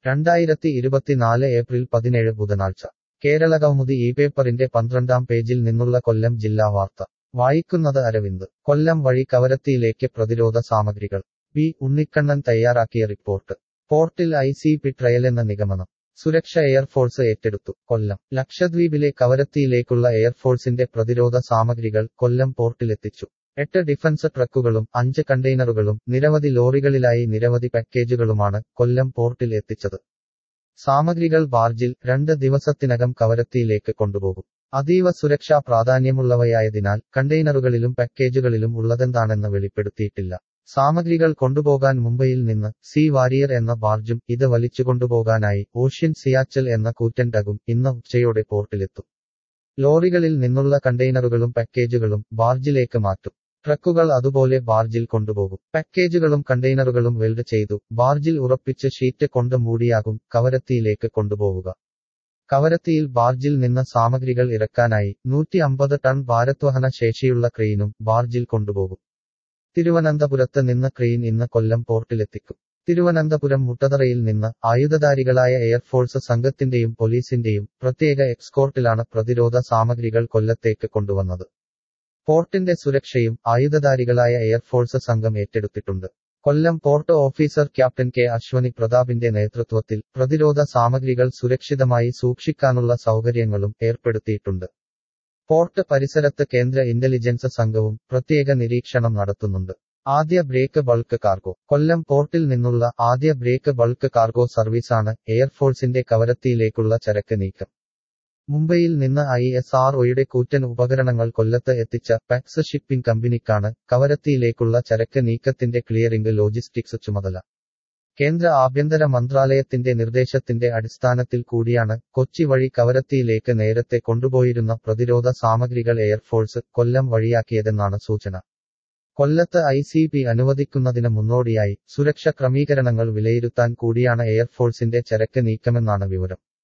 രണ്ടായിരത്തി ഇരുപത്തിനാല് ഏപ്രിൽ പതിനേഴ് ബുധനാഴ്ച കേരളകൗമുദി ഈ പേപ്പറിന്റെ പന്ത്രണ്ടാം പേജിൽ നിന്നുള്ള കൊല്ലം ജില്ലാ വാർത്ത വായിക്കുന്നത് അരവിന്ദ് കൊല്ലം വഴി കവരത്തിയിലേക്ക് പ്രതിരോധ സാമഗ്രികൾ പി ഉണ്ണിക്കണ്ണൻ തയ്യാറാക്കിയ റിപ്പോർട്ട് പോർട്ടിൽ ഐ സി പി ട്രയലെന്ന നിഗമനം സുരക്ഷ എയർഫോഴ്സ് ഏറ്റെടുത്തു കൊല്ലം ലക്ഷദ്വീപിലെ കവരത്തിയിലേക്കുള്ള എയർഫോഴ്സിന്റെ പ്രതിരോധ സാമഗ്രികൾ കൊല്ലം പോർട്ടിലെത്തിച്ചു എട്ട് ഡിഫൻസ് ട്രക്കുകളും അഞ്ച് കണ്ടെയ്നറുകളും നിരവധി ലോറികളിലായി നിരവധി പാക്കേജുകളുമാണ് കൊല്ലം പോർട്ടിൽ എത്തിച്ചത് സാമഗ്രികൾ ബാർജിൽ രണ്ട് ദിവസത്തിനകം കവരത്തിയിലേക്ക് കൊണ്ടുപോകും അതീവ സുരക്ഷാ പ്രാധാന്യമുള്ളവയായതിനാൽ കണ്ടെയ്നറുകളിലും പാക്കേജുകളിലും ഉള്ളതെന്താണെന്ന് വെളിപ്പെടുത്തിയിട്ടില്ല സാമഗ്രികൾ കൊണ്ടുപോകാൻ മുംബൈയിൽ നിന്ന് സി വാരിയർ എന്ന ബാർജും ഇത് വലിച്ചുകൊണ്ടുപോകാനായി ഓഷ്യൻ സിയാച്ചൽ എന്ന കൂറ്റൻ ടഗും ഇന്ന് ഉച്ചയോടെ പോർട്ടിലെത്തും ലോറികളിൽ നിന്നുള്ള കണ്ടെയ്നറുകളും പാക്കേജുകളും ബാർജിലേക്ക് മാറ്റും ട്രക്കുകൾ അതുപോലെ ബാർജിൽ കൊണ്ടുപോകും പാക്കേജുകളും കണ്ടെയ്നറുകളും വെൽഡ് ചെയ്തു ബാർജിൽ ഉറപ്പിച്ച് ഷീറ്റ് കൊണ്ട് മൂടിയാകും കവരത്തിയിലേക്ക് കൊണ്ടുപോവുക കവരത്തിയിൽ ബാർജിൽ നിന്ന് സാമഗ്രികൾ ഇറക്കാനായി നൂറ്റി അമ്പത് ടൺ ഭാരത്വഹന ശേഷിയുള്ള ക്രെയിനും ബാർജിൽ കൊണ്ടുപോകും തിരുവനന്തപുരത്ത് നിന്ന് ക്രെയിൻ ഇന്ന് കൊല്ലം പോർട്ടിലെത്തിക്കും തിരുവനന്തപുരം മുട്ടതറയിൽ നിന്ന് ആയുധധാരികളായ എയർഫോഴ്സ് സംഘത്തിന്റെയും പോലീസിന്റെയും പ്രത്യേക എക്സ്കോർട്ടിലാണ് പ്രതിരോധ സാമഗ്രികൾ കൊല്ലത്തേക്ക് കൊണ്ടുവന്നത് പോർട്ടിന്റെ സുരക്ഷയും ആയുധധാരികളായ എയർഫോഴ്സ് സംഘം ഏറ്റെടുത്തിട്ടുണ്ട് Kollam port officer captain K Ashwini പ്രതാപിന്റെ നേതൃത്വത്തിൽ പ്രതിരോധ സാമഗ്രികൾ സുരക്ഷിതമായി സൂക്ഷിക്കാനുള്ള സൗകര്യങ്ങളും ഏർപ്പെടുത്തിയിട്ടുണ്ട് പോർട്ട് പരിസരത്ത് കേന്ദ്ര ഇന്റലിജൻസ് സംഘവും പ്രത്യേക നിരീക്ഷണം നടത്തുന്നുണ്ട് ആദ്യ ബ്രേക്ക് ബൾക്ക് കാർഗോ കൊല്ലം പോർട്ടിൽ നിന്നുള്ള ആദ്യ ബ്രേക്ക് ബൾക്ക് കാർഗോ സർവീസാണ് എയർഫോഴ്സിന്റെ കവരത്തിയിലേക്കുള്ള ചരക്ക് നീക്കം മുംബൈയിൽ നിന്ന് ഐ എസ് ആർ ഒയുടെ കൂറ്റൻ ഉപകരണങ്ങൾ കൊല്ലത്ത് എത്തിച്ച പാക്സ് ഷിപ്പിംഗ് കമ്പനിക്കാണ് കവരത്തിയിലേക്കുള്ള ചരക്ക് നീക്കത്തിന്റെ ക്ലിയറിംഗ് ലോജിസ്റ്റിക്സ് ചുമതല കേന്ദ്ര ആഭ്യന്തര മന്ത്രാലയത്തിന്റെ നിർദ്ദേശത്തിന്റെ അടിസ്ഥാനത്തിൽ കൂടിയാണ് കൊച്ചി വഴി കവരത്തിയിലേക്ക് നേരത്തെ കൊണ്ടുപോയിരുന്ന പ്രതിരോധ സാമഗ്രികൾ എയർഫോഴ്സ് കൊല്ലം വഴിയാക്കിയതെന്നാണ് സൂചന കൊല്ലത്ത് ഐ സി പി അനുവദിക്കുന്നതിന് മുന്നോടിയായി സുരക്ഷ ക്രമീകരണങ്ങൾ വിലയിരുത്താൻ കൂടിയാണ് എയർഫോഴ്സിന്റെ ചരക്ക് നീക്കമെന്നാണ് വിവരം